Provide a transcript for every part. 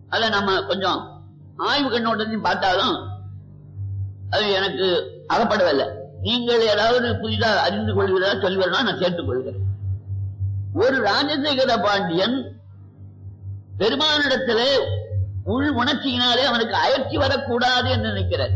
அதை நம்ம கொஞ்சம் ஆய்வு கண்ணோட்டத்தையும் பார்த்தாலும் அது எனக்கு அகப்படவில்லை நீங்கள் ஏதாவது புதிதா அறிந்து கொள்கிறதா சொல்வதா நான் சேர்த்துக் கொள்கிறேன் ஒரு ராஜசேகர பாண்டியன் பெருமானிடத்திலே உள் உணர்ச்சியினாலே அவனுக்கு அயற்சி வரக்கூடாது என்று நினைக்கிறார்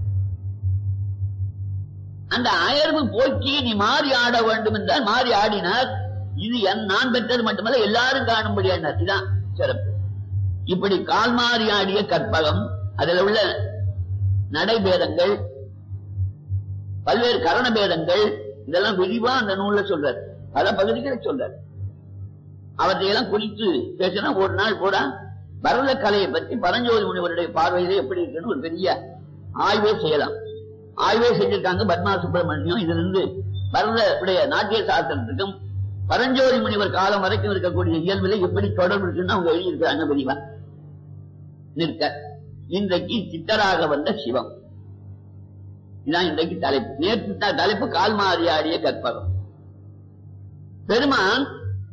அந்த அயர்வு போக்கி நீ மாறி ஆட வேண்டும் என்றால் மாறி ஆடினார் இது என் நான் பெற்றது மட்டுமல்ல எல்லாரும் காணும்படியானார் இதுதான் சிறப்பு இப்படி கால் மாறி ஆடிய கற்பகம் அதில் உள்ள நடைபேதங்கள் பல்வேறு கரண பேதங்கள் இதெல்லாம் விரிவா அந்த நூல்ல சொல்றார் பல பகுதிகளை சொல்றார் அவற்றையெல்லாம் குறித்து பேசினா ஒரு நாள் கூட பரத கலையை பற்றி பரஞ்சோதி முனிவருடைய பார்வையிலே எப்படி இருக்குன்னு ஒரு பெரிய ஆய்வே செய்யலாம் ஆய்வே செஞ்சிருக்காங்க பத்மா சுப்பிரமணியம் இதுல இருந்து பரத உடைய நாட்டிய சாஸ்திரத்துக்கும் பரஞ்சோதி முனிவர் காலம் வரைக்கும் இருக்கக்கூடிய இயல்பில் எப்படி தொடர்பு இருக்குன்னு அவங்க எழுதியிருக்கிறாங்க விரிவா நிற்க இன்றைக்கு சித்தராக வந்த சிவம் இதான் இன்றைக்கு தலைப்பு நேற்று த- தலைப்பு கால் மாறி ஆடிய கற்பகம் பெருமான்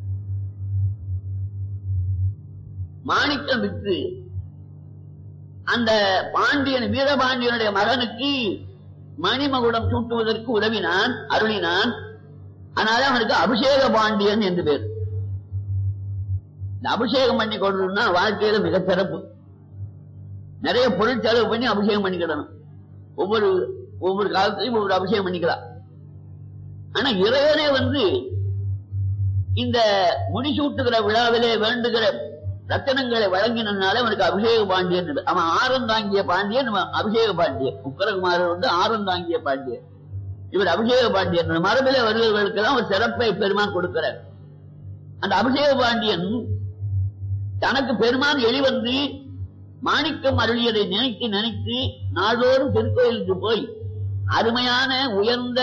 மாணிக்கம் விற்று அந்த பாண்டியன் வீரபாண்டியனுடைய மகனுக்கு மணிமகுடம் சூட்டுவதற்கு உதவினான் அருளினான் அதனால அவனுக்கு அபிஷேக பாண்டியன் என்று பேர் இந்த அபிஷேகம் பண்ணி கொள்ளணும்னா வாழ்க்கையில மிக சிறப்பு நிறைய பொருள் செலவு பண்ணி அபிஷேகம் பண்ணிக்கிடணும் ஒவ்வொரு ஒவ்வொரு காலத்திலையும் ஒவ்வொரு அபிஷேகம் பண்ணிக்கலாம் ஆனா இறைவனே வந்து இந்த முடிசூட்டுகிற விழாவிலே வேண்டுகிற ரத்தனங்களை வழங்கினால அவனுக்கு அபிஷேக பாண்டியன் என்று. அவன் ஆரம் தாங்கிய பாண்டியன் இவன் அபிஷேக பாண்டியன் உக்கரகுமாரர் வந்து ஆரம் தாங்கிய பாண்டியன் இவர் அபிஷேக பாண்டியன் இந்த மரபிலே வருகிறவர்களுக்கெல்லாம் ஒரு சிறப்பை பெருமான் கொடுக்கிறார் அந்த அபிஷேக பாண்டியன் தனக்கு பெருமான் எளிவந்து மாணிக்கம் அருளியதை நினைத்து நினைத்து நாள்தோறும் திருக்கோயிலுக்கு போய் அருமையான உயர்ந்த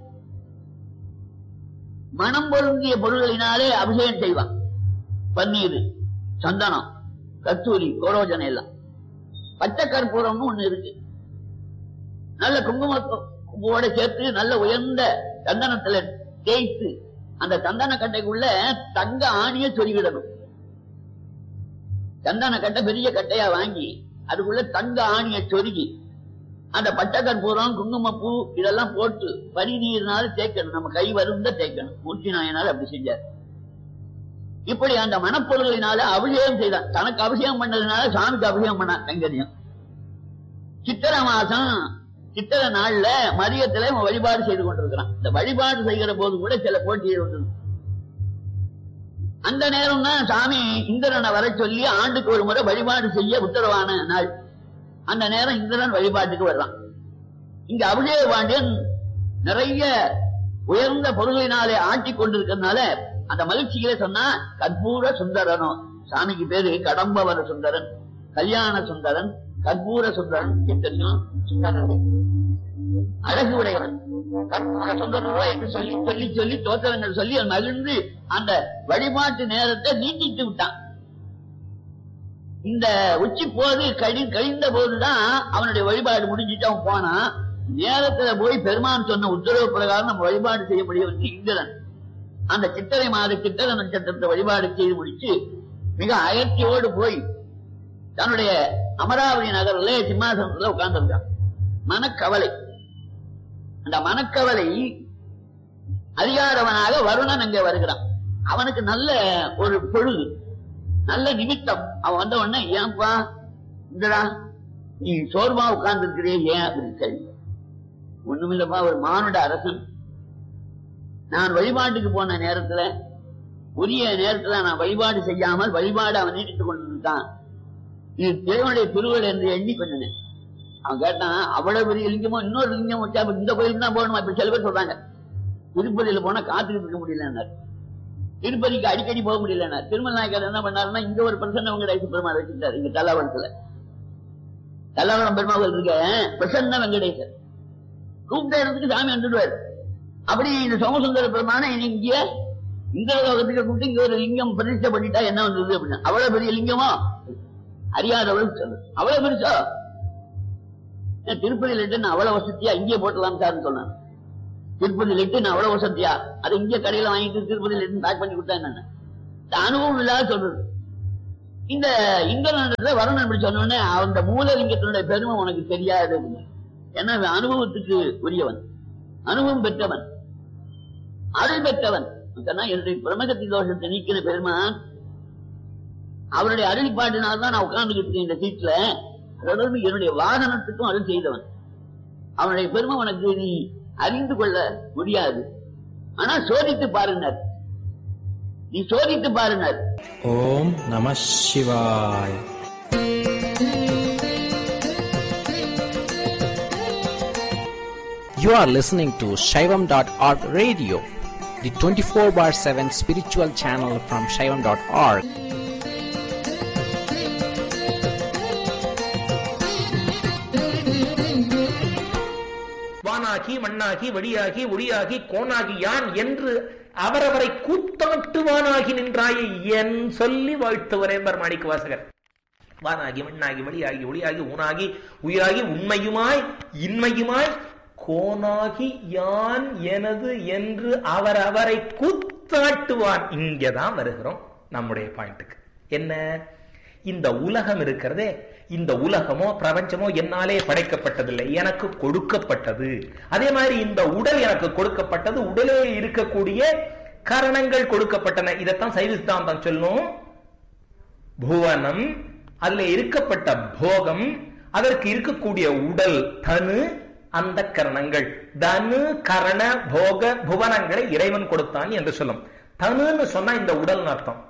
மனம் பொருந்திய பொருள்களினாலே அபிஷேகம் செய்வான் பன்னீர் சந்தனம் கத்தூரி கோரோஜனை எல்லாம் பச்சை கற்பூரம்னு ஒண்ணு இருக்கு நல்ல குங்குமத்தோட சேர்த்து நல்ல உயர்ந்த சந்தனத்துல தேய்த்து அந்த சந்தன கட்டைக்குள்ள தங்க ஆணிய சொருகிடணும் சந்தன கட்டை பெரிய கட்டையா வாங்கி அதுக்குள்ள தங்க ஆணிய சொருகி அந்த பச்சை கற்பூரம் குங்குமப்பூ இதெல்லாம் போட்டு பனி நீர்னால தேய்க்கணும் நம்ம கை வருந்த தேய்க்கணும் மூர்த்தி நாயனால அப்படி செஞ்சார் இப்படி அந்த மனப்பொருள்களினால அபிஷேகம் செய்தான் தனக்கு அபிஷேகம் பண்ணதுனால சாமிக்கு அபிஷேகம் பண்ணான் கைங்கரியம் சித்திரை மாசம் சித்திரை நாள்ல மதியத்துல இவன் வழிபாடு செய்து கொண்டிருக்கிறான் இந்த வழிபாடு செய்கிற போது கூட சில போட்டிகள் உண்டு அந்த நேரம் தான் சாமி இந்திரனை வர சொல்லி ஆண்டுக்கு ஒரு முறை வழிபாடு செய்ய உத்தரவான நாள் அந்த நேரம் இந்திரன் வழிபாட்டுக்கு வர்றான் இங்க அபிஷேக பாண்டியன் நிறைய உயர்ந்த பொருளினாலே ஆட்டி கொண்டிருக்கிறதுனால அந்த மகிழ்ச்சியில சொன்னா கற்பூர சுந்தரனும் சாமிக்கு பேரு கடம்பவர சுந்தரன் கல்யாண சுந்தரன் கற்பூர சுந்தரன் தெரியும் சுந்தரன் அழகு உடையவன் கற்பூர சுந்தரனோ என்று சொல்லி சொல்லி சொல்லி தோத்திரங்கள் சொல்லி அவன் மகிழ்ந்து அந்த வழிபாட்டு நேரத்தை நீட்டித்து விட்டான் இந்த உச்சி போது கழி கழிந்த போதுதான் அவனுடைய வழிபாடு முடிஞ்சிட்டு அவன் போனான் நேரத்துல போய் பெருமான் சொன்ன உத்தரவு பிரகாரம் நம்ம வழிபாடு செய்ய முடியவில்லை இந்திரன் அந்த சித்திரை மாத சித்திர நட்சத்திரத்தை வழிபாடு செய்து முடிச்சு மிக அயற்சியோடு போய் தன்னுடைய அமராவதி நகரிலே சிம்மாசனத்துல உட்கார்ந்திருக்கான் மனக்கவலை அந்த மனக்கவலை அதிகாரவனாக வருணன் அங்கே வருகிறான் அவனுக்கு நல்ல ஒரு பொழுது நல்ல நிமித்தம் அவன் வந்த உடனே ஏன்பா இந்தடா நீ சோர்வா உட்கார்ந்து இருக்கிறே ஏன் அப்படின்னு கேள்வி ஒண்ணுமில்லப்பா ஒரு மானுட அரசன் நான் வழிபாட்டுக்கு போன நேரத்துல உரிய நேரத்துல நான் வழிபாடு செய்யாமல் வழிபாடு அவன் நீட்டித்துக் கொண்டிருக்கான் இது தேவனுடைய திருவள் என்று எண்ணி கொஞ்சம் அவன் கேட்டான் அவ்வளவு பெரிய லிங்கமோ இன்னொரு லிங்கம் வச்சா அப்ப இந்த கோயிலுக்கு தான் போகணுமா இப்ப சில பேர் சொல்றாங்க திருப்பதியில போனா காத்துக்கிட்டு இருக்க முடியலன்னாரு திருப்பதிக்கு அடிக்கடி போக முடியலன்னா திருமல் நாயக்கர் என்ன பண்ணாருன்னா இங்க ஒரு பிரசன்ன வெங்கடேச பெருமாள் வச்சுட்டாரு இங்க தல்லாவரத்துல தல்லாவரம் பெருமாள் இருக்க பிரசன்ன வெங்கடேசர் கூப்பிட்ட இடத்துக்கு சாமி வந்துடுவார் அப்படி இந்த சோமசுந்தர பெருமான இங்க இந்த லோகத்துக்கு கூப்பிட்டு இங்க ஒரு லிங்கம் பிரதிஷ்டை பண்ணிட்டா என்ன வந்தது அப்படின்னு அவ்வளவு பெரிய லிங்கமா அறியாதவளுக்கு சொல்லு அவ்வளவு பெருசா ஏன் திருப்பதி லெட்டு அவ்வளவு வசதியா இங்கே போட்டலாம் சார்னு சொன்னான் திருப்பதி லெட்டு அவ்வளவு வசதியா அது இங்க கடையில வாங்கிட்டு திருப்பதி லெட்டு பேக் பண்ணி கொடுத்தா என்னன்னு இந்த அனுபவம் இல்லாத சொல்றது இந்த இந்திரனிடத்துல வருணன் இப்படி சொன்ன உடனே அந்த மூலலிங்கத்தினுடைய பெருமை உனக்கு தெரியாது ஏன்னா அவன் அனுபவத்துக்கு உரியவன் அனுபவம் பெற்றவன் அருள் பெற்றவன் சொன்னா என்னுடைய பிரமகத்தி தோஷத்தை நீக்கிற பெருமான் அவருடைய அருளிப்பாட்டினால்தான் நான் உட்கார்ந்துகிட்டு இருக்கேன் இந்த சீட்ல அதோடு என்னுடைய வாகனத்துக்கும் அருள் செய்தவன் அவனுடைய பெருமை உனக்கு நீ அறிந்து கொள்ள முடியாது ஆனா சோதித்து பாருனர் நீ சோதித்து பாருனர் ஓம் நம சிவாய் You are listening to Shaivam.org radio, the 24 bar 7 spiritual channel from Shaivam.org. வானாகி மண்ணாகி வடியாகி ஒளியாகி கோனாகி யான் என்று அவரவரை கூத்தாட்டுவானாகி நின்றாயே என் சொல்லி வாழ்த்துவரே என்பர் மாணிக்க வாசகர் வானாகி மண்ணாகி வழியாகி ஒளியாகி ஊனாகி உயிராகி உண்மையுமாய் இன்மையுமாய் கோனாகி யான் எனது என்று அவர் அவரை கூத்தாட்டுவான் இங்கதான் வருகிறோம் நம்முடைய பாயிண்ட்டுக்கு என்ன இந்த உலகம் இருக்கிறதே இந்த உலகமோ பிரபஞ்சமோ என்னாலே படைக்கப்பட்டதில்லை எனக்கு கொடுக்கப்பட்டது அதே மாதிரி இந்த உடல் எனக்கு கொடுக்கப்பட்டது உடலே இருக்கக்கூடிய கரணங்கள் கொடுக்கப்பட்டன இதைத்தான் சைவ சித்தாந்தம் சொல்லும் புவனம் அதுல இருக்கப்பட்ட போகம் அதற்கு இருக்கக்கூடிய உடல் தனு அந்த கரணங்கள் தனு கரண போக புவனங்களை இறைவன் கொடுத்தான் என்று சொல்லும் தனுன்னு சொன்னா இந்த உடல் அர்த்தம்